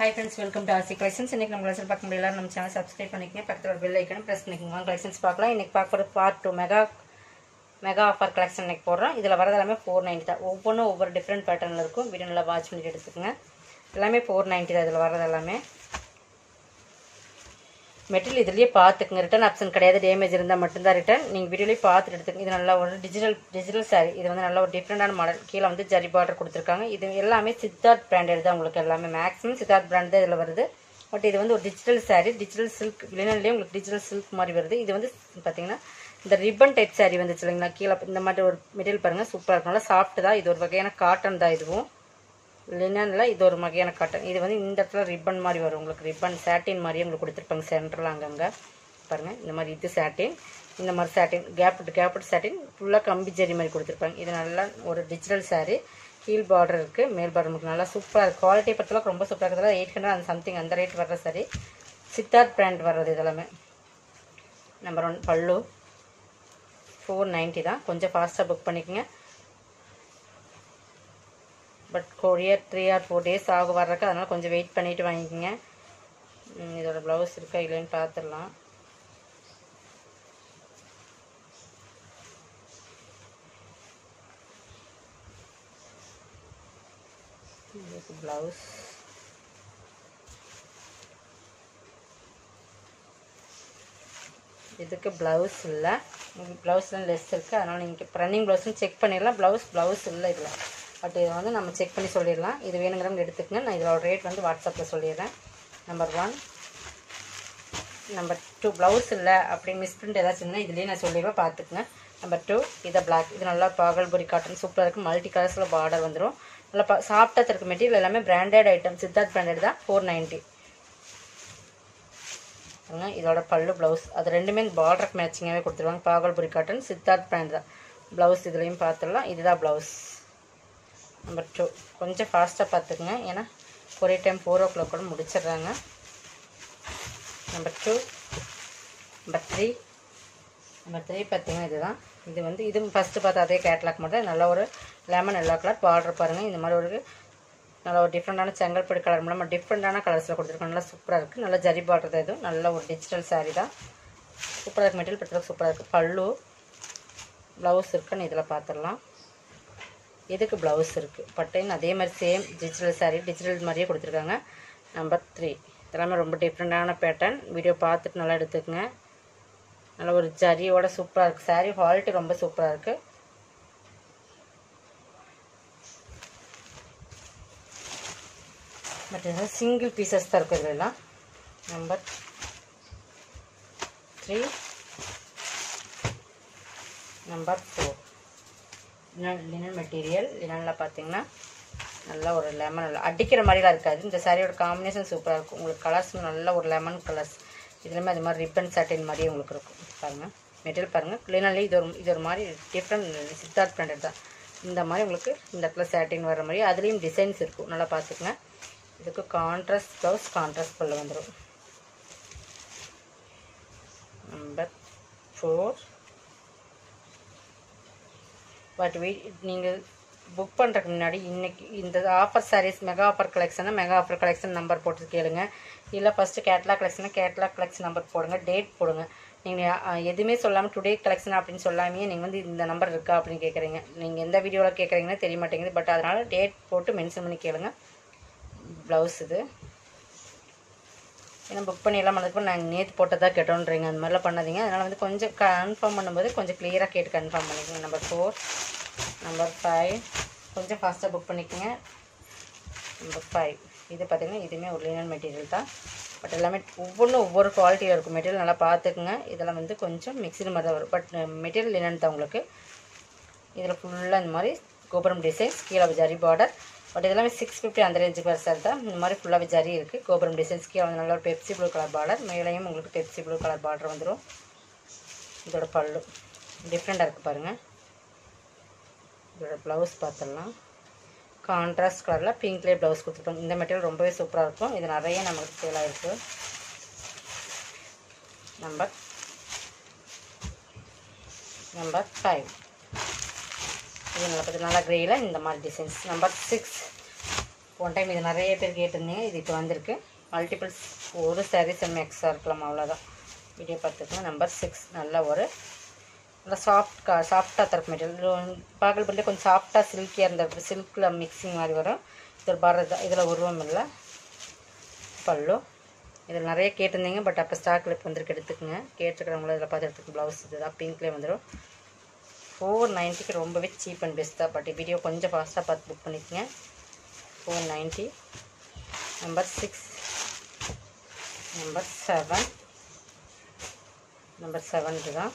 hi friends welcome to RC collections இன்னைக்கு நம்ம collection பார்க்க முடியல நம்ம சேனல் சப்ஸ்கிரைப் பண்ணிக்கங்க பக்கத்தில் ஒரு பெல் ஐக்கனும் ப்ரெஸ் பண்ணிக்கோங்க வாங்க கலெக்ஷன்ஸ் பார்க்கலாம் இன்னைக்கு பார்க்க போகிற part two mega mega offer collection இன்னைக்கு போடுறோம் இதில் வரது எல்லாமே ஃபோர் நைன்ட்டி தான் ஒவ்வொன்றும் ஒவ்வொரு டிஃப்ரெண்ட் பேட்டர்னில் இருக்கும் வீடியோ நல்லா வாட்ச் பண்ணிட்டு எடுத்துக்கோங்க எல்லாமே ஃபோர் நைன்ட்டி தான் இதில் வரது எல்லாமே மெட்டீரியல் இதுலேயே பார்த்துக்குங்க ரிட்டன் ஆப்ஷன் கிடையாது டேமேஜ் இருந்தால் மட்டும்தான் ரிட்டன் நீங்கள் வீடியோலேயே பார்த்துட்டு எடுத்துக்கங்க இது நல்லா ஒரு டிஜிட்டல் டிஜிட்டல் சாரி இது வந்து நல்ல ஒரு டிஃப்ரெண்டான மாடல் கீழே வந்து ஜரி பார்டர் கொடுத்துருக்காங்க இது எல்லாமே சித்தார்த் பிராண்டட் தான் உங்களுக்கு எல்லாமே மேக்ஸிமம் சித்தார்த் பிராண்ட் தான் இதில் வருது பட் இது வந்து ஒரு டிஜிட்டல் சாரி டிஜிட்டல் சில்க் லினன்லேயே உங்களுக்கு டிஜிட்டல் சில்க் மாதிரி வருது இது வந்து பார்த்தீங்கன்னா இந்த ரிப்பன் டைப் சாரி வந்துச்சு இல்லைங்களா கீழே இந்த மாதிரி ஒரு மெட்டீரியல் பாருங்கள் சூப்பராக இருக்கும் நல்லா சாஃப்ட் தான் இது ஒரு வகையான காட்டன் தான் இதுவும் லினனில் இது ஒரு வகையான காட்டன் இது வந்து இந்த இடத்துல ரிப்பன் மாதிரி வரும் உங்களுக்கு ரிப்பன் சாட்டின் மாதிரி உங்களுக்கு கொடுத்துருப்பாங்க சென்டரில் அங்கங்கே பாருங்கள் இந்த மாதிரி இது சாட்டின் இந்த மாதிரி சாட்டின் கேப்ட் கேப்ட் சாட்டின் ஃபுல்லாக கம்பி ஜரி மாதிரி கொடுத்துருப்பாங்க இது நல்லா ஒரு டிஜிட்டல் சாரீ கீழ் பார்டர் இருக்குது மேல் பார்டர் நமக்கு நல்லா சூப்பராக இருக்குது குவாலிட்டி பற்றிலாம் ரொம்ப சூப்பராக இருக்குது எயிட் ஹண்ட்ரட் அந்த சம்திங் அந்த ரேட் வர்ற சாரி சித்தார்த் பிராண்ட் வர்றது இதெல்லாமே number one pallu four ninety தான் கொஞ்சம் ஃபாஸ்ட்டாக புக் பண்ணிக்கோங்க but courier three or four days ஆகும் வர்றதுக்கு அதனால் கொஞ்சம் வெயிட் பண்ணிவிட்டு வாங்கிக்கோங்க ம், இதோட ப்ளவுஸ் இருக்கா இல்லைன்னு பார்த்துடலாம் இதுக்கு ப்ளவுஸ் இதுக்கு ப்ளவுஸ் இல்லை ப்ளவுஸ்லாம் லெஸ் இருக்குது அதனால் நீங்கள் ரன்னிங் ப்ளவுஸ்னு செக் பண்ணிடலாம் ப்ளவுஸ் ப்ளவுஸ் இல்லை இதில் பட் இதை வந்து நம்ம செக் பண்ணி சொல்லிடலாம் இது வேணுங்கிறவங்க எடுத்துக்கங்க நான் இதோட ரேட் வந்து வாட்ஸ்அப்பில் சொல்லிடுறேன் number one number two blouse இல்லை அப்படி மிஸ் பிரிண்ட் ஏதாச்சும் இருந்தால் இதுலேயே நான் சொல்லிடுவேன் பார்த்துக்குங்க நம்பர் டூ இதை பிளாக் இது நல்லா பாகல்புரி காட்டன் சூப்பராக இருக்குது மல்டி கலர்ஸில் பார்டர் வந்துடும் நல்லா பா சாஃப்டாக இருக்க மெட்டீரியல் எல்லாமே பிராண்டட் ஐட்டம் சித்தார்த் பிராண்டட் தான் ஃபோர் நைன்ட்டி பாருங்க இதோட பல்லு ப்ளவுஸ் அது ரெண்டுமே பார்டருக்கு மேட்சிங்காகவே கொடுத்துருவாங்க பாகல்புரி காட்டன் சித்தார்த் பிராண்ட் தான் ப்ளவுஸ் இதுலேயும் பார்த்துடலாம் இதுதான் ப்ளவுஸ் நம்பர் டூ கொஞ்சம் ஃபாஸ்ட்டாக பார்த்துக்குங்க ஏன்னா ஒரே டைம் ஃபோர் ஓ கிளாக் கூட முடிச்சிடுறாங்க number two number three number three பார்த்தீங்கன்னா இதுதான் இது வந்து இது ஃபஸ்ட்டு பார்த்த அதே கேட்லாக் மட்டும் நல்ல ஒரு லெமன் எல்லோ கலர் பார்டர் பாருங்கள் இந்த மாதிரி ஒரு நல்ல ஒரு டிஃப்ரெண்டான செங்கல்பட்டு கலர் மூலமாக டிஃப்ரெண்டான கலர்ஸில் கொடுத்துருக்கோம் நல்லா சூப்பராக இருக்குது நல்லா ஜரி பார்டர் தான் இதுவும் நல்ல ஒரு டிஜிட்டல் saree தான் சூப்பராக இருக்குது மெட்டீரியல் பட்டுறது சூப்பராக இருக்குது பல்லு ப்ளவுஸ் இருக்குன்னு இதில் பார்த்துடலாம் இதுக்கு ப்ளவுஸ் இருக்குது பட்டைன்னு அதே மாதிரி சேம் டிஜிட்டல் saree டிஜிட்டல் மாதிரியே கொடுத்துருக்காங்க நம்பர் த்ரீ இதெல்லாமே ரொம்ப டிஃப்ரெண்டான பேட்டர்ன் வீடியோ பார்த்துட்டு நல்லா எடுத்துக்கங்க நல்ல ஒரு ஜரியோட சூப்பராக இருக்குது saree குவாலிட்டி ரொம்ப சூப்பராக இருக்குது பட் இதெல்லாம் சிங்கிள் பீசஸ் தான் இருக்குது இதெல்லாம் number three number four linen material லினனில் பார்த்தீங்கன்னா நல்லா ஒரு லெமன் அடிக்கிற மாதிரிலாம் இருக்காது இந்த சாரியோட காம்பினேஷன் சூப்பராக இருக்கும் உங்களுக்கு கலர்ஸ் நல்ல ஒரு லெமன் கலர்ஸ் இதுலேயுமே அது மாதிரி ரிப்பன் சாட்டின் மாதிரியே உங்களுக்கு இருக்கும் பாருங்கள் மெட்டீரியல் பாருங்கள் லினன்லேயே இது ஒரு இது ஒரு மாதிரி டிஃப்ரெண்ட் சித்தார்த் பிராண்டட் தான் இந்த மாதிரி உங்களுக்கு இந்த இடத்துல சாட்டின் வர மாதிரி அதுலேயும் டிசைன்ஸ் இருக்கும் நல்லா பார்த்துக்குங்க இதுக்கு கான்ட்ராஸ்ட் ப்ளவுஸ் கான்ட்ராஸ்ட் பல்ல வந்துடும் நம்பர் ஃபோர் பட் வீ நீங்கள் புக் பண்ணுறதுக்கு முன்னாடி இன்னைக்கு இந்த ஆஃபர் சாரீஸ் மெகா ஆஃபர் கலெக்ஷனை மெகா ஆஃபர் கலெக்ஷன் நம்பர் போட்டு கேளுங்க இல்லை ஃபஸ்ட்டு கேட்லாக் கலெக்ஷனை கேட்லாக் கலெக்ஷன் நம்பர் போடுங்க டேட் போடுங்க நீங்கள் எதுவுமே சொல்லாமல் டுடே கலெக்ஷன் அப்படின்னு சொல்லாமையே நீங்கள் வந்து இந்த நம்பர் இருக்கா அப்படின்னு கேட்குறீங்க நீங்கள் எந்த வீடியோவில் கேட்குறீங்கன்னு தெரிய மாட்டேங்குது பட் அதனால் டேட் போட்டு மென்ஷன் பண்ணி கேளுங்க ப்ளவுஸ் இது ஏன்னா புக் பண்ணி எல்லாம் பண்ணதுக்கு நாங்கள் நேற்று போட்டதாக கேட்டோன்றீங்க அந்த மாதிரிலாம் பண்ணாதீங்க அதனால் வந்து கொஞ்சம் கன்ஃபார்ம் பண்ணும்போது கொஞ்சம் கிளியராக கேட்டு கன்ஃபார்ம் பண்ணிக்கோங்க நம்பர் ஃபோர் நம்பர் ஃபைவ் கொஞ்சம் ஃபாஸ்ட்டாக புக் பண்ணிக்கோங்க நம்பர் ஃபைவ் இது பார்த்திங்கன்னா இதுவுமே ஒரு லினன் மெட்டீரியல் தான் பட் எல்லாமே ஒவ்வொன்றும் ஒவ்வொரு குவாலிட்டியில் இருக்கும் மெட்டீரியல் நல்லா பார்த்துக்குங்க இதெல்லாம் வந்து கொஞ்சம் மிக்சிடு மாதிரி தான் வரும் பட் மெட்டீரியல் லினன் தான் உங்களுக்கு இதில் ஃபுல்லாக இந்த மாதிரி கோபுரம் டிசைன்ஸ் கீழே ஜரி பார்டர் பட் இதெல்லாமே சிக்ஸ் ஃபிஃப்டி அந்த ரேஞ்சுக்கு வர சார் தான் இந்த மாதிரி ஃபுல்லாகவே ஜரி இருக்குது கோபுரம் டிசைன்ஸ் கீழே வந்து நல்ல ஒரு பெப்சி ப்ளூ கலர் பார்டர் மேலேயும் உங்களுக்கு பெப்சி ப்ளூ கலர் பார்டர் வந்துடும் இதோட பல்லு டிஃப்ரெண்ட்டாக இருக்குது பாருங்கள் இதோட ப்ளவுஸ் பார்த்துடலாம் கான்ட்ராஸ்ட் கலரில் பிங்க்லேயே ப்ளவுஸ் கொடுத்துருப்பாங்க இந்த மெட்டீரியல் ரொம்பவே சூப்பராக இருக்கும் இது நிறைய நமக்கு சேல் ஆகிருக்கு நம்பர் நம்பர் ஃபைவ் இது நல்லா பார்த்து நல்லா க்ரேயில் இந்த மாதிரி designs number six one time இது நிறைய பேர் கேட்டிருந்தீங்க இது இப்போ வந்திருக்கு மல்டிபிள்ஸ் ஒரு சாரீ செம் எக்ஸாக இருக்கலாம் அவ்வளோதான் வீடியோ பார்த்துக்கோங்க நம்பர் சிக்ஸ் நல்ல ஒரு நல்லா சாஃப்ட் கா சாஃப்டாக தரப்பு மெட்டீரியல் பார்க்கல் பண்ணி கொஞ்சம் சாஃப்டாக சில்கியாக இருந்த சில்கில் மிக்சிங் மாதிரி வரும் இது பாரத் இதில் உருவம் இல்லை பல்லு இதில் நிறைய கேட்டிருந்தீங்க பட் அப்போ ஸ்டாக்கில் இப்போ வந்துருக்கு எடுத்துக்கோங்க கேட்டுருக்கிறவங்கள இதில் பார்த்து எடுத்துக்க ப்ளவுஸ் இதுதான் பிங்க்லேயே வந்துடும் ஃபோர் நைன்ட்டிக்கு ரொம்பவே சீப் அண்ட் பெஸ்ட்டாக பட் வீடியோ கொஞ்சம் ஃபாஸ்ட்டாக பார்த்து புக் பண்ணிக்கோங்க four ninety number six number seven number seven இதுதான்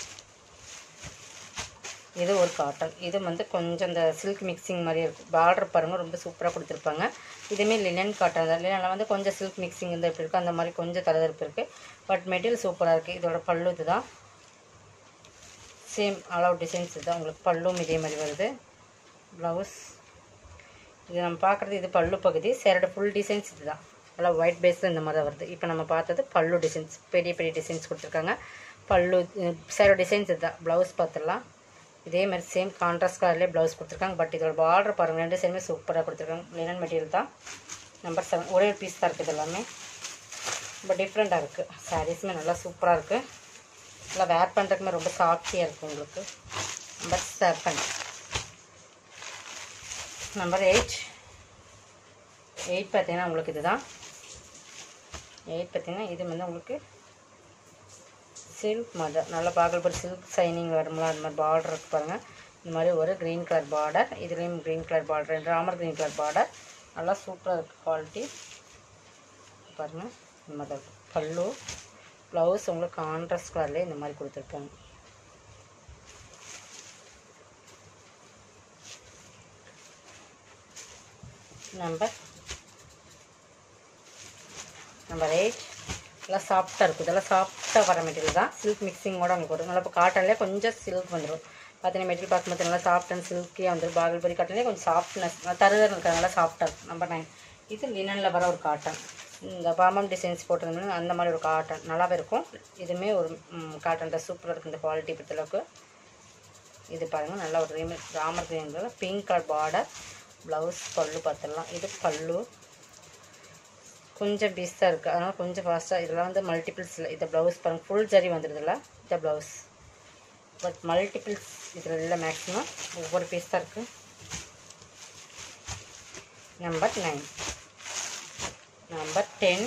இது ஒரு காட்டன் இது வந்து கொஞ்சம் இந்த சில்க் மிக்சிங் மாதிரி இருக்கும் பார்டர் பாருங்கள் ரொம்ப சூப்பராக கொடுத்துருப்பாங்க இதுவுமே லினன் காட்டன் தான் லினனில் வந்து கொஞ்சம் சில்க் மிக்சிங் இருந்தால் எப்படி இருக்கும் அந்த மாதிரி கொஞ்சம் தரதரப்பு இருக்குது பட் மெட்டீரியல் சூப்பராக இருக்குது இதோட பல்லு இதுதான் சேம் அளவு டிசைன்ஸ் இதுதான் உங்களுக்கு பல்லும் இதே மாதிரி வருது ப்ளவுஸ் இது நம்ம பார்க்குறது இது பல்லு பகுதி சேரோட ஃபுல் டிசைன்ஸ் இதுதான் நல்லா ஒயிட் பேஸில் இந்த மாதிரி தான் வருது இப்போ நம்ம பார்த்தது பல்லு டிசைன்ஸ் பெரிய பெரிய டிசைன்ஸ் கொடுத்துருக்காங்க பல்லு சேரோட டிசைன்ஸ் இதுதான் ப்ளவுஸ் பார்த்துடலாம் இதே மாதிரி சேம் கான்ட்ராஸ்ட் கலர்லேயே ப்ளவுஸ் கொடுத்துருக்காங்க பட் இதோட பார்டர் பாருங்கள் ரெண்டு சைடுமே சூப்பராக கொடுத்துருக்காங்க லினன் மெட்டீரியல் தான் நம்பர் செவன் ஒரே ஒரு பீஸ் தான் இருக்குது எல்லாமே ரொம்ப டிஃப்ரெண்ட்டாக இருக்குது சாரீஸுமே நல்லா சூப்பராக இருக்குது நல்லா வேர் பண்ணுறதுக்குமே ரொம்ப சாஃப்டியாக இருக்குது உங்களுக்கு number seven number eight eight பார்த்தீங்கன்னா உங்களுக்கு இதுதான் எயிட் பார்த்தீங்கன்னா இது வந்து உங்களுக்கு சில்க் மாதிரி நல்லா பார்க்கல் சில்க் சைனிங் வரும்ல அந்த மாதிரி பார்டர் இருக்கு பாருங்கள் இந்த மாதிரி ஒரு க்ரீன் கலர் பார்டர் இதுலேயும் green colour border Ramar green colour border நல்லா சூப்பராக இருக்குது குவாலிட்டி பாருங்கள் இந்த மாதிரி இருக்கு பல்லு ப்ளவுஸ் உங்களுக்கு கான்ட்ராஸ்ட் கலர்லேயே இந்த மாதிரி கொடுத்துருக்காங்க நம்பர் நம்பர் எயிட் நல்லா சாஃப்டாக இருக்கும் இதெல்லாம் சாஃப்டாக வர மெட்டீரியல் தான் சில்க் மிக்சிங்கோட உங்களுக்கு வரும் நல்லா இப்போ காட்டன்லேயே கொஞ்சம் சில்க் வந்துடும் பார்த்தீங்கன்னா மெட்டீரியல் பார்க்கும்போது நல்லா சாஃப்ட் அண்ட் சில்கியாக வந்துடும் பாகல்பரி காட்டன்லேயே கொஞ்சம் சாஃப்ட்னஸ் தருதல் இருக்கிறதுனால சாஃப்டாக இருக்கும் நம்பர் நைன் இது லினனில் வர ஒரு காட்டன் இந்த பாமம் டிசைன்ஸ் போட்டிருந்தோம்னா அந்த மாதிரி ஒரு காட்டன் நல்லாவே இருக்கும் இதுவுமே ஒரு காட்டன் தான் சூப்பராக இருக்குது இந்த குவாலிட்டி பொறுத்தளவுக்கு இது பாருங்கள் நல்லா ஒரு ரீமே Ramar green pink colour border blouse pallu பார்த்துடலாம் இது பல்லு கொஞ்சம் பீஸாக இருக்குது அதனால் கொஞ்சம் ஃபாஸ்ட்டாக இதெல்லாம் வந்து மல்டிபிள்ஸில் இந்த ப்ளவுஸ் பாருங்கள் ஃபுல் ஜரி வந்துடுதுல்ல இந்த ப்ளவுஸ் பட் மல்டிபிள்ஸ் இதில் இல்லை மேக்ஸிமம் ஒவ்வொரு பீஸ் தான் இருக்குது number nine number ten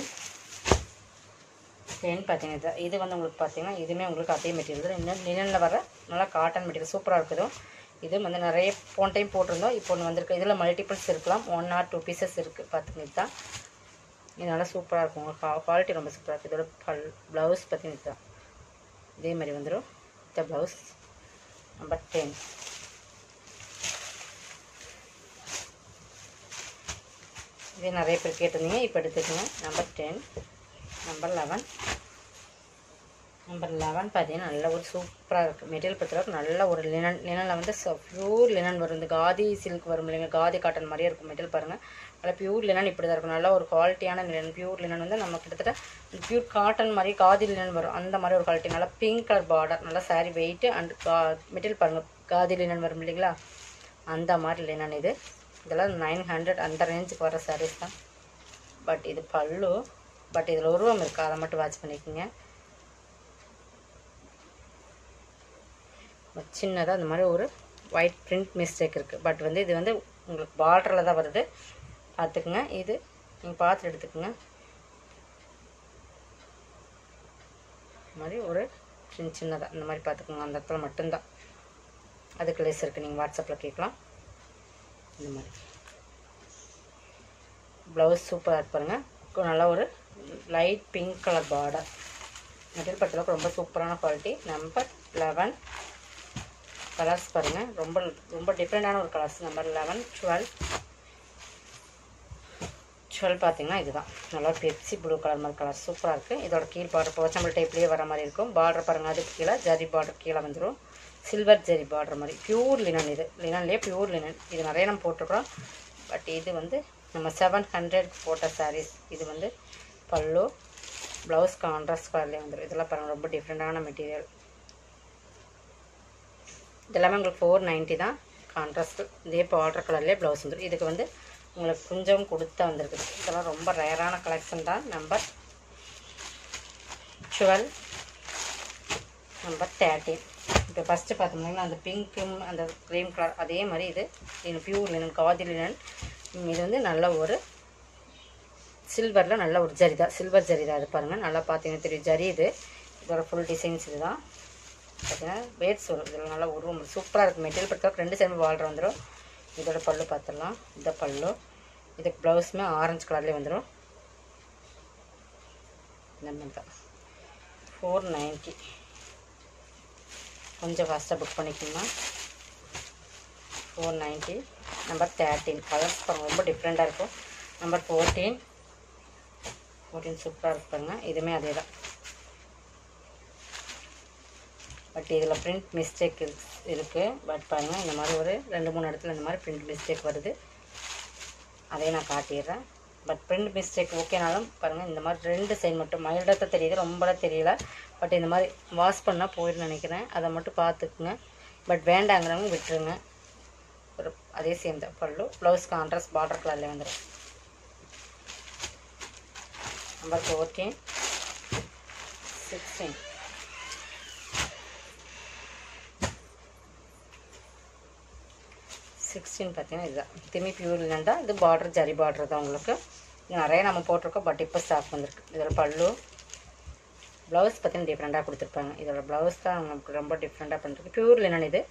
ten பார்த்தீங்கன்னா இது இது வந்து உங்களுக்கு பார்த்தீங்கன்னா இதுவுமே உங்களுக்கு அதே மெட்டீரியல் தான் இன்னும் லினனில் வர நல்லா காட்டன் மெட்டீரியல் சூப்பராக இருக்குது இது வந்து நிறைய போன டைம் போட்டிருந்தோம் இப்போ ஒன்று வந்திருக்கு இதில் மல்டிபிள்ஸ் இருக்கலாம் ஒன் ஆர் டூ பீசஸ் இருக்குது பார்த்துக்கிட்டு தான் இது நல்லா சூப்பராக இருக்கும் உங்களுக்கு குவாலிட்டி ரொம்ப சூப்பராக இருக்குது இதோட பல் ப்ளவுஸ் பார்த்தீங்கன்னா தான் இதே மாதிரி வந்துடும் இந்த ப்ளவுஸ் நம்பர் டென் இதே நிறைய பேர் கேட்டிருந்தீங்க இப்போ எடுத்துக்கோங்க number ten number eleven number eleven பார்த்தீங்கன்னா நல்ல ஒரு சூப்பராக இருக்குது மெட்டீரியல் பொறுத்தளவுக்கு நல்ல ஒரு லினன் லினனில் வந்து ப்யூர் லினன் வரும் இந்த காதி சில்க் வரும் இல்லைங்க காதி காட்டன் மாதிரியே இருக்கும் மெட்டீரியல் பாருங்கள் நல்லா பியூர் லினன் இப்படி தான் இருக்கும் நல்ல ஒரு குவாலிட்டியான லினன் பியூர் லினன் வந்து நம்ம கிட்டத்தட்ட பியூர் காட்டன் மாதிரி காதி லினன் வரும் அந்த மாதிரி ஒரு குவாலிட்டி நல்லா பிங்க் கலர் பார்டர் நல்லா சாரீ வெயிட்டு அண்ட் கா மெட்டீரியல் பாருங்கள் காதி லினன் வரும் இல்லைங்களா அந்த மாதிரி லினன் இது இதெல்லாம் நைன் ஹண்ட்ரட் அந்த ரேஞ்சுக்கு வர சாரீஸ் தான் பட் இது பல்லு பட் இதில் உருவம் இருக்குது அதை மட்டும் வாட்ச் பண்ணிக்கோங்க சின்னதாக அந்த மாதிரி ஒரு ஒயிட் பிரிண்ட் மிஸ்டேக் இருக்குது பட் வந்து இது வந்து உங்களுக்கு பார்டரில் தான் வருது பார்த்துக்குங்க இது நீங்கள் பார்த்து எடுத்துக்கோங்க இந்த மாதிரி ஒரு சின்ன சின்னதாக இந்த மாதிரி பார்த்துக்கோங்க அந்த இடத்துல மட்டும்தான் அதுக்கு லேஸ் இருக்குது நீங்கள் வாட்ஸ்அப்பில் கேட்கலாம் இந்த மாதிரி ப்ளவுஸ் சூப்பராக இருக்கு பாருங்கள் நல்லா ஒரு light pink colour border material பட்டளவுக்கு ரொம்ப சூப்பரான குவாலிட்டி நம்பர் லெவன் கலர்ஸ் பாருங்கள் ரொம்ப ரொம்ப டிஃப்ரெண்ட்டான ஒரு colours number eleven twelve twelve பார்த்தீங்கன்னா இதுதான் நல்லா பெப்சி ப்ளூ கலர் மாதிரி கலர் சூப்பராக இருக்குது இதோட கீழ் பார்டர் போச்சம்பல் டைப்லேயே வர மாதிரி இருக்கும் பார்டர் பாருங்கள் அதுக்கு கீழே ஜரி பார்டர் கீழே வந்துடும் சில்வர் ஜரி பார்டர் மாதிரி பியூர் லினன் இது லினன்லேயே பியூர் லினன் இது நிறைய நம்ம போட்டிருக்கிறோம் பட் இது வந்து நம்ம செவன் ஹண்ட்ரட்க்கு போட்ட சாரீஸ் இது வந்து பல்லு ப்ளவுஸ் கான்ட்ராஸ்ட் கலர்லேயே வந்துடும் இதெல்லாம் பாருங்கள் ரொம்ப டிஃப்ரெண்ட்டான மெட்டீரியல் இதெல்லாமே உங்களுக்கு ஃபோர் நைன்ட்டி தான் கான்ட்ராஸ்ட் இதே பார்டர் கலர்லேயே ப்ளவுஸ் வந்துடும் இதுக்கு வந்து உங்களுக்கு கொஞ்சம் கொடுத்தா வந்திருக்கு இதெல்லாம் ரொம்ப ரேரான கலெக்ஷன் தான் நம்பர் டுவெல் நம்பர் தேர்ட்டீன் இப்போ ஃபஸ்ட்டு பார்த்தோம்னா அந்த பிங்க்கும் அந்த க்ரீம் கலர் அதே மாதிரி இது இது பியூர் லினன் காதி லினன் இது வந்து நல்ல ஒரு சில்வரில் நல்ல ஒரு ஜரி தான் சில்வர் ஜரி தான் இது பாருங்கள் நல்லா பார்த்தீங்கன்னா தெரியும் ஜரி இது இதோட ஃபுல் டிசைன்ஸ் இது தான் பார்த்தீங்கன்னா வேட்ஸ் வரும் இதில் நல்லா உருவம் சூப்பராக இருக்கும் மெட்டீரியல் பொறுத்தவரைக்கும் ரெண்டு சேர்ந்து வால்ற வந்துடும் இதோட பல்லு பார்த்துடலாம் இந்த பல்லு இதுக்கு ப்ளவுஸுமே ஆரஞ்சு கலர்லேயே வந்துடும் இந்த மாதிரி தான் ஃபோர் நைன்ட்டி கொஞ்சம் ஃபாஸ்ட்டாக புக் பண்ணிக்கணுமா four ninety number thirteen colours பாருங்கள் ரொம்ப டிஃப்ரெண்ட்டாக இருக்கும் நம்பர் ஃபோர்டீன் ஃபோர்டீன் சூப்பராக இருக்கு பாருங்க இதுவுமே அதே தான் பட் இதில் பிரிண்ட் மிஸ்டேக் இருக்குது பட் பாருங்கள் இந்த மாதிரி ஒரு ரெண்டு மூணு இடத்துல இந்த மாதிரி பிரிண்ட் மிஸ்டேக் வருது அதையும் நான் காட்டிடுறேன் பட் பிரிண்ட் மிஸ்டேக் ஓகேனாலும் பாருங்கள் இந்த மாதிரி ரெண்டு சைடு மட்டும் மைல்டாக தெரியுது ரொம்பலாம் தெரியல பட் இந்த மாதிரி வாஷ் பண்ணால் போயிடுன்னு நினைக்கிறேன் அதை மட்டும் பார்த்துக்குங்க பட் வேண்டாங்கிறவங்க விட்டுருங்க ஒரு அதே சேம் தான் பல்லு ப்ளவுஸ் கான்ட்ராஸ்ட் பார்டர் கலரில் வந்துடும் நம்பர் ஃபோர்டீன் சிக்ஸ்டீன் சிக்ஸ்டீன் பார்த்தீங்கன்னா இதுதான் திரும்பி பியூர் இல்லைண்டா இது பார்டர் ஜரி பார்டர் தான் உங்களுக்கு இது நிறைய நம்ம போட்டிருக்கோம் பட் இப்போ ஸ்டாக் வந்திருக்கு இதில் பல்லு ப்ளவுஸ் பார்த்தீங்கன்னா டிஃப்ரெண்ட்டாக கொடுத்துருப்பாங்க இதோட ப்ளவுஸ் தான் நமக்கு ரொம்ப டிஃப்ரெண்ட்டாக பண்ணிருக்கு பியூர் லினன் இது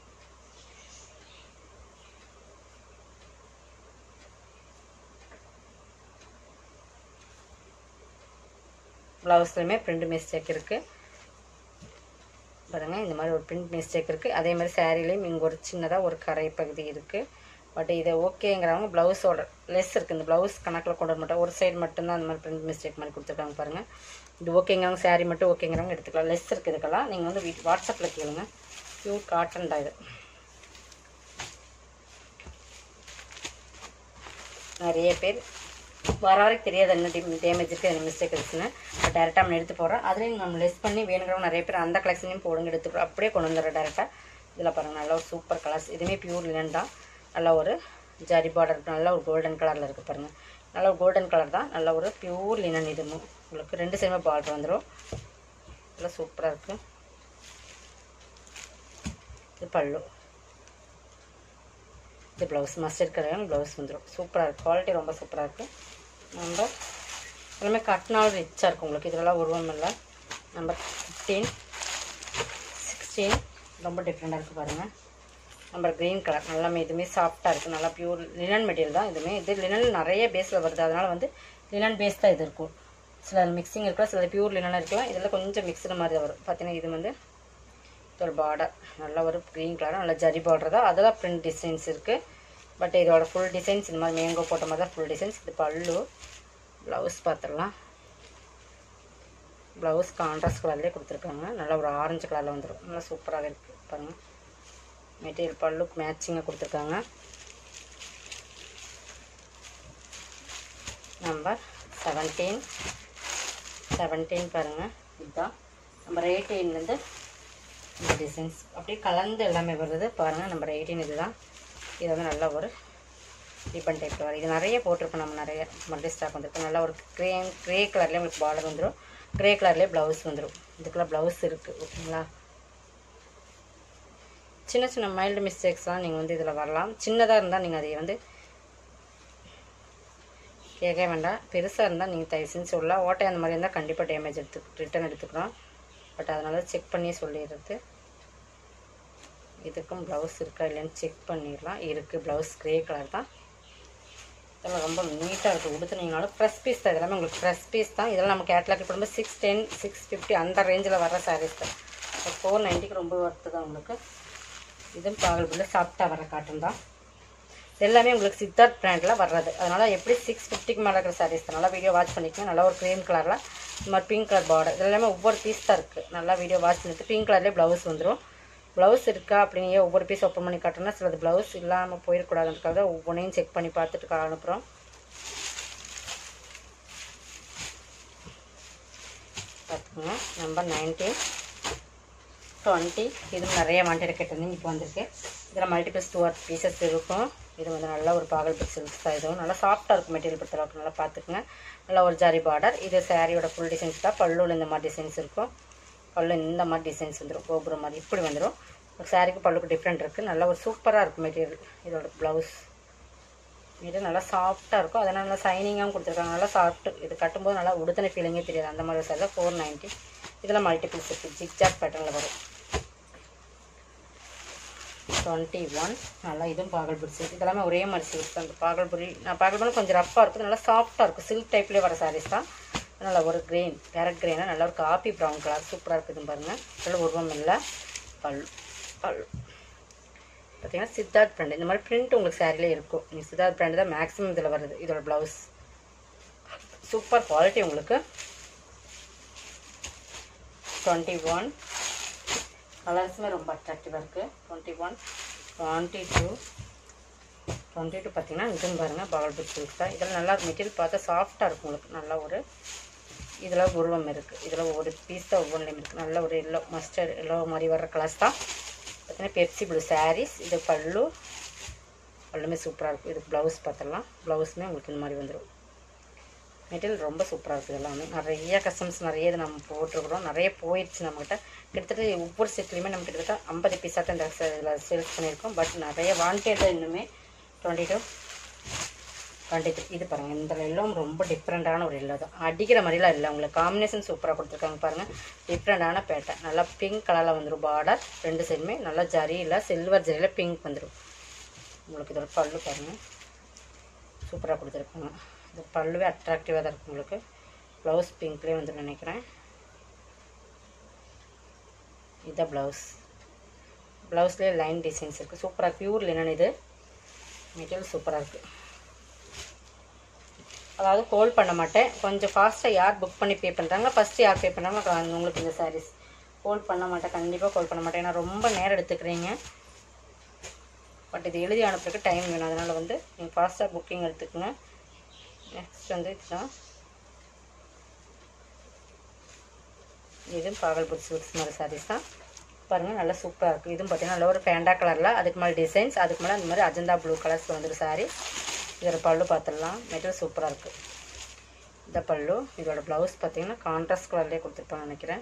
ப்ளவுஸ்லையுமே பிரிண்ட் மிஸ்டேக் இருக்குது பாருங்கள் இந்த மாதிரி ஒரு பிரிண்ட் மிஸ்டேக் இருக்குது அதே மாதிரி சாரீலையும் இங்கே ஒரு சின்னதாக ஒரு கரை பகுதி இருக்குது பட் இதை ஓகேங்கிறவங்க ப்ளவுஸோட லெஸ் இருக்குது இந்த ப்ளவுஸ் கணக்கில் கொண்டு வர மாட்டோம் ஒரு சைடு மட்டும்தான் அந்த மாதிரி பிரிண்ட் மிஸ்டேக் மாதிரி கொடுத்துருக்காங்க பாருங்கள் இது ஓகேங்கிறவங்க சாரீ மட்டும் ஓகேங்கிறவங்க எடுத்துக்கலாம் லெஸ் இருக்குது இதுக்கெல்லாம் நீங்கள் வந்து வீட் வாட்ஸ்அப்பில் கேளுங்க பியூர் காட்டன் தான் இது நிறைய பேர் வர வரைக்கும் தெரியாது என்ன டி டேமேஜ் இருக்குது என்ன மிஸ்டேக் இருக்குன்னு பட் டேரெக்டாக நம்ம எடுத்து போடுறோம் அதுலேயும் நம்ம லெஸ் பண்ணி வேணுங்கிறவங்க நிறைய பேர் அந்த கலெக்ஷனையும் போடுங்க எடுத்து அப்படியே கொண்டு வந்துடுறோம் டேரெக்டாக இதில் பாருங்கள் நல்ல ஒரு சூப்பர் கலர்ஸ் இதுவுமே பியூர் லினன் தான் நல்ல ஒரு ஜரி பார்டர் நல்ல ஒரு கோல்டன் கலரில் இருக்குது பாருங்கள் நல்ல ஒரு கோல்டன் கலர் தான் நல்ல ஒரு பியூர் லினன் இதுவும் உங்களுக்கு ரெண்டு சைடுமே பார்டர் வந்துடும் நல்லா சூப்பராக இருக்குது இது பல்லு இது ப்ளவுஸ் மஸ்டர்ட் கலர் ப்ளவுஸ் வந்துடும் சூப்பராக இருக்குது குவாலிட்டி ரொம்ப சூப்பராக இருக்குது நம்ம எல்லாமே கட்டினாலும் ரிச்சாக இருக்கும் உங்களுக்கு இதெல்லாம் உருவம் இல்லை நம்பர் ஃபிஃப்டீன் சிக்ஸ்டீன் ரொம்ப டிஃப்ரெண்ட்டாக இருக்குது பாருங்கள் நம்பர் க்ரீன் கலர் நல்லா இதுவுமே சாஃப்டாக இருக்குது நல்லா பியூர் லினன் மெட்டீரியல் தான் இதுவுமே இது லினன் நிறைய பேஸில் வருது அதனால் வந்து லினன் பேஸ் தான் இது இருக்கும் சில மிக்சிங் இருக்கலாம் சில பியூர் லினனாக இருக்கலாம் இதில் கொஞ்சம் மிக்ஸ்டு மாதிரி தான் வரும் பார்த்தீங்கன்னா இது வந்து ஒரு பார்டர் நல்ல ஒரு க்ரீன் கலர் நல்ல ஜரி பார்டர் தான் அதெல்லாம் பிரிண்ட் டிசைன்ஸ் இருக்குது பட் இதோட ஃபுல் டிசைன்ஸ் இந்த மாதிரி மேங்கோ போட்ட மாதிரி தான் ஃபுல் டிசைன்ஸ் இது பல்லு ப்ளவுஸ் பார்த்துடலாம் ப்ளவுஸ் கான்ட்ராஸ்ட் கலர்லேயே கொடுத்துருக்காங்க நல்லா ஒரு ஆரஞ்சு கலரில் வந்துடும் நல்லா சூப்பராக இருக்குது பாருங்கள் மெட்டீரியல் பல்லுக்கு மேட்சிங்காக கொடுத்துருக்காங்க நம்பர் செவன்டீன் செவன்டீன் பாருங்கள் இதுதான் நம்பர் எயிட்டீன்லேருந்து இந்த டிசைன்ஸ் அப்படியே கலந்து எல்லாமே வருது பாருங்கள் நம்பர் எயிட்டீன் இதுதான் இது வந்து நல்ல ஒரு ரிப்பன் டைப்பில் வரும் இது நிறைய போட்டிருக்கோம் நம்ம நிறைய மல்டி ஸ்டாக் வந்திருக்கு நல்ல ஒரு க்ரே க்ரே கலர்லேயே உங்களுக்கு பார்டர் வந்துடும் க்ரே கலர்லேயே ப்ளவுஸ் வந்துடும் இதுக்கெல்லாம் ப்ளவுஸ் இருக்குது ஓகேங்களா சின்ன சின்ன மைல்டு மிஸ்டேக்ஸ்லாம் நீங்கள் வந்து இதில் வரலாம் சின்னதாக இருந்தால் நீங்கள் அதை வந்து கேட்க வேண்டாம் பெருசாக இருந்தால் நீங்கள் தயவு செஞ்சு சொல்லலாம் ஓட்டை அந்த மாதிரி இருந்தால் கண்டிப்பாக டேமேஜ் எடுத்து ரிட்டன் எடுத்துக்கிறோம் பட் அதனால் செக் பண்ணி சொல்லிடுறது இதுக்கும் ப்ளவுஸ் இருக்கா இல்லைன்னு செக் பண்ணிடலாம் இருக்குது ப்ளவுஸ் க்ரே கலர் தான் இதெல்லாம் ரொம்ப நீட்டாக இருக்குது உடுத்துனீங்கனாலும் ப்ரெஸ் பீஸ் தான் இதெல்லாமே உங்களுக்கு ப்ரெஸ் பீஸ் தான் இதெல்லாம் நம்ம கேட்லாக் போடும்போது சிக்ஸ் டென் சிக்ஸ் ஃபிஃப்டி அந்த ரேஞ்சில் வர சாரீஸ் தான் ஃபோர் நைன்ட்டிக்கு ரொம்ப ஒர்த்து தான் உங்களுக்கு இதுவும் பாகல்புரில் சாஃப்டாக வர காட்டன் தான் எல்லாமே உங்களுக்கு சித்தார்த் பிராண்டில் வர்றது அதனால் எப்படி சிக்ஸ் ஃபிஃப்டிக்கு மேலே இருக்கிற சாரீஸ் தான் நல்லா வீடியோ வாட்ச் பண்ணிக்கோங்க நல்லா ஒரு க்ரீம் கலரில் இந்த மாதிரி பிங்க் கலர் பார்டர் இது எல்லாமே ஒவ்வொரு பீஸ் தான் இருக்குது நல்லா வீடியோ வாட்ச் பண்ணிட்டு பிங்க் கலர்லேயே ப்ளவுஸ் வந்துடும் ப்ளவுஸ் இருக்கா அப்படிங்க ஒவ்வொரு பீஸ் ஓப்பன் பண்ணி காட்டணும்னா சிலது ப்ளவுஸ் இல்லாமல் போயிடக்கூடாதுன்றதுக்காக தான் ஒவ்வொன்றையும் செக் பண்ணி பார்த்துட்டு கா- அனுப்புகிறோம் பார்த்துக்கோங்க நம்பர் நைன்டீன் டுவெண்ட்டி இது நிறைய வாண்டட் கேட்டிருந்தீங்க இப்போ வந்திருக்கு இதில் மல்டிபிள்ஸ் டூ ஆர் பீசஸ் இருக்கும் இது வந்து நல்லா ஒரு பாகல்பட் சில்க்ஸ் தான் இதுவும் நல்லா சாஃப்டாக இருக்கும் மெட்டீரியல் பொறுத்தளவுக்கு நல்லா பார்த்துக்குங்க நல்லா ஒரு ஜரி பார்டர் இது சாரியோட ஃபுல் டிசைன்ஸ் தான் பல்லுவில் இந்த மாதிரி டிசைன்ஸ் இருக்கும் பல்லு இந்த மாதிரி டிசைன்ஸ் வந்துடும் கோபுரம் மாதிரி இப்படி வந்துடும் ஒரு சாரிக்கு பல்லுக்கு டிஃப்ரெண்ட் இருக்குது நல்லா ஒரு சூப்பராக இருக்கும் மெட்டீரியல் இதோட ப்ளவுஸ் இது நல்லா சாஃப்டாக இருக்கும் அதனால் நல்லா சைனிங்காகவும் கொடுத்துருக்காங்க நல்லா சாஃப்ட்டு இது கட்டும்போது நல்லா உடுத்தின ஃபீலிங்கே தெரியாது அந்த மாதிரி சார் ஃபோர் நைன்ட்டி இதில் மல்டிபிள்ஸ் இருக்குது ஜிக்ஜாக் பேட்டர்னில் வரும் டுவெண்ட்டி ஒன் நல்லா இதுவும் பாகல்புரி சில்க் இதெல்லாமே ஒரே மாதிரி சில்க் தான் பாகல்புரி நான் பாகல்புரி கொஞ்சம் ரஃப்பாக இருக்கும் நல்லா சாஃப்டாக இருக்கும் சில்க் டைப்லேயே வர சாரீஸ் தான் நல்லா ஒரு க்ரீன் கேரட் க்ரீனாக நல்லா ஒரு காப்பி ப்ரௌன் கலர் சூப்பராக இருக்குது பாருங்கள் நல்ல உருவம் இல்லை பல் பல் பார்த்தீங்கன்னா சித்தார்த் பிராண்ட் இந்த மாதிரி பிரிண்ட் உங்களுக்கு சாரிலே இருக்கும் நீ சித்தார்த் பிராண்ட் தான் மேக்ஸிமம் இதில் வருது இதோட ப்ளவுஸ் சூப்பர் குவாலிட்டி உங்களுக்கு டுவெண்ட்டி ஒன் கலர்ஸுமே ரொம்ப அட்ராக்டிவாக இருக்குது twenty one twenty two twenty two பார்த்தீங்கன்னா இதுன்னு பாருங்கள் பாகல்பூர் சில்க் தான் இதில் நல்லா மெட்டீரியல் பார்த்தா சாஃப்டாக இருக்கும் உங்களுக்கு நல்லா ஒரு இதில் உருவம் இருக்குது இதில் ஒரு பீஸ் தான் ஒவ்வொன்றிலையும் இருக்குது நல்ல ஒரு எல்லோ மஸ்டர்ட் எல்லோ மாதிரி வர்ற கலர்ஸ் தான் பார்த்தீங்கன்னா பெப்சி ப்ளூ சாரீஸ் இது பல்லு பல்லுமே சூப்பராக இருக்கும் இது ப்ளவுஸ் பார்த்துடலாம் ப்ளவுஸுமே உங்களுக்கு இந்த மாதிரி வந்துடும் மெட்டீரியல் ரொம்ப சூப்பராக இருக்குது எல்லாமே நிறைய கஸ்டமர்ஸ் நிறைய இது நம்ம போட்டிருக்கிறோம் நிறைய போயிடுச்சு நம்மக்கிட்ட கிட்டத்தட்ட ஒவ்வொரு செட்லேயுமே நம்ம கிட்டத்தட்ட ஐம்பது பீஸாக இந்த இதில் சேல்ஸ் பண்ணியிருக்கோம் பட் நிறைய வாண்டட் இன்னுமே டுவெண்ட்டி டூ டுவெண்ட்டி த்ரீ இது பாருங்கள் இந்த எல்லாம் ரொம்ப டிஃப்ரெண்ட்டான ஒரு எல்லோ தான் அடிக்கிற மாதிரிலாம் இல்லை உங்களுக்கு காம்பினேஷன் சூப்பராக கொடுத்துருக்காங்க பாருங்கள் டிஃப்ரெண்ட்டான பேட்டை நல்லா பிங்க் கலரில் வந்துடும் பார்டர் ரெண்டு சைடுமே நல்லா ஜரியில் சில்வர் ஜரியில் பிங்க் வந்துடும் உங்களுக்கு இதோட பல்லு பாருங்கள் சூப்பராக கொடுத்துருக்காங்க இந்த பல்லுவே அட்ராக்டிவாக தான் இருக்கும் உங்களுக்கு ப்ளவுஸ் பிங்க்லேயே வந்து நினைக்கிறேன் இதுதான் ப்ளவுஸ் ப்ளவுஸ்லேயே லைன் டிசைன்ஸ் இருக்குது சூப்பராக ப்யூர் லினன் இது மெட்டீரியல் சூப்பராக இருக்குது அதாவது கோல் பண்ண மாட்டேன் கொஞ்சம் ஃபாஸ்ட்டாக யார் புக் பண்ணி பே பண்ணுறாங்க ஃபஸ்ட்டு யார் பே பண்ணுறாங்க உங்களுக்கு இந்த சாரீஸ் கோல் பண்ண மாட்டேன் கண்டிப்பாக கோல் பண்ண மாட்டேன் ஏன்னா ரொம்ப நேரம் எடுத்துக்கிறீங்க பட் இது எழுதி அனுப்புறதுக்கு டைம் வேணும் அதனால் வந்து நீங்கள் ஃபாஸ்ட்டாக புக்கிங் எடுத்துக்கோங்க நெக்ஸ்ட் வந்து இதுதான் இதுவும் பாகல்புட் சில்க்ஸ் மாதிரி சாரீஸ் தான் பாருங்கள் நல்லா சூப்பராக இருக்குது இதுவும் பார்த்தீங்கன்னா நல்ல ஒரு ஃபேண்டா கலரில் அதுக்கு மேலே டிசைன்ஸ் அதுக்கு மேலே அந்த மாதிரி அஜந்தா ப்ளூ கலர்ஸ் வந்துடும் சாரீ இதோட பல்லு பார்த்துடலாம் மெட்டீரியல் சூப்பராக இருக்குது இந்த பல்லு இதோட ப்ளவுஸ் பார்த்தீங்கன்னா கான்ட்ராஸ்ட் கலர்லேயே கொடுத்துருப்பான்னு நினைக்கிறேன்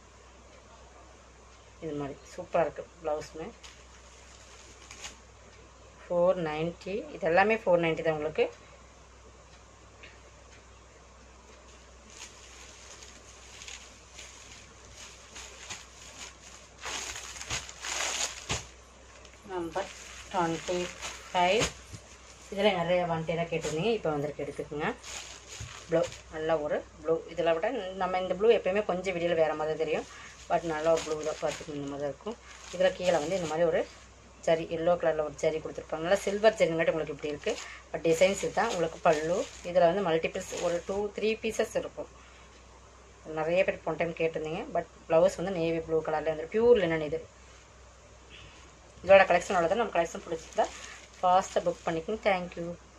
இது மாதிரி சூப்பராக இருக்குது ப்ளவுஸுமே ஃபோர் நைன்ட்டி இது எல்லாமே ஃபோர் நைன்ட்டி தான் உங்களுக்கு நம்பர் டுவெண்ட்டி ஃபைவ் இதில் நிறைய வாண்டடாக கேட்டிருந்தீங்க இப்போ வந்திருக்கு எடுத்துக்கோங்க ப்ளூ நல்ல ஒரு ப்ளூ இதில் விட நம்ம இந்த ப்ளூ எப்பயுமே கொஞ்சம் வீடியோவில் வேறு மாதிரி தெரியும் பட் நல்ல ஒரு ப்ளூ தான் பார்த்துக்கணும் இந்த மாதிரி தான் இருக்கும் இதில் கீழே வந்து இந்த மாதிரி ஒரு ஜரி எல்லோ கலரில் ஒரு ஜரி கொடுத்துருப்பாங்க நல்லா சில்வர் ஜரிங்காட்டி உங்களுக்கு இப்படி இருக்குது பட் டிசைன்ஸ் தான் உங்களுக்கு பல்லு இதில் வந்து மல்டிபிள்ஸ் ஒரு டூ த்ரீ பீசஸ் இருக்கும் நிறைய பேர் போன டைம் கேட்டிருந்தீங்க பட் ப்ளவுஸ் வந்து நேவி ப்ளூ கலரில் வந்து பியூர் லினன் இது இதோட கலெக்ஷன் அவ்வளோதான் நம்ம கலெக்ஷன் பிடிச்சிருந்தா ஃபாஸ்ட்டாக புக் பண்ணிக்கோங்க தேங்க்யூ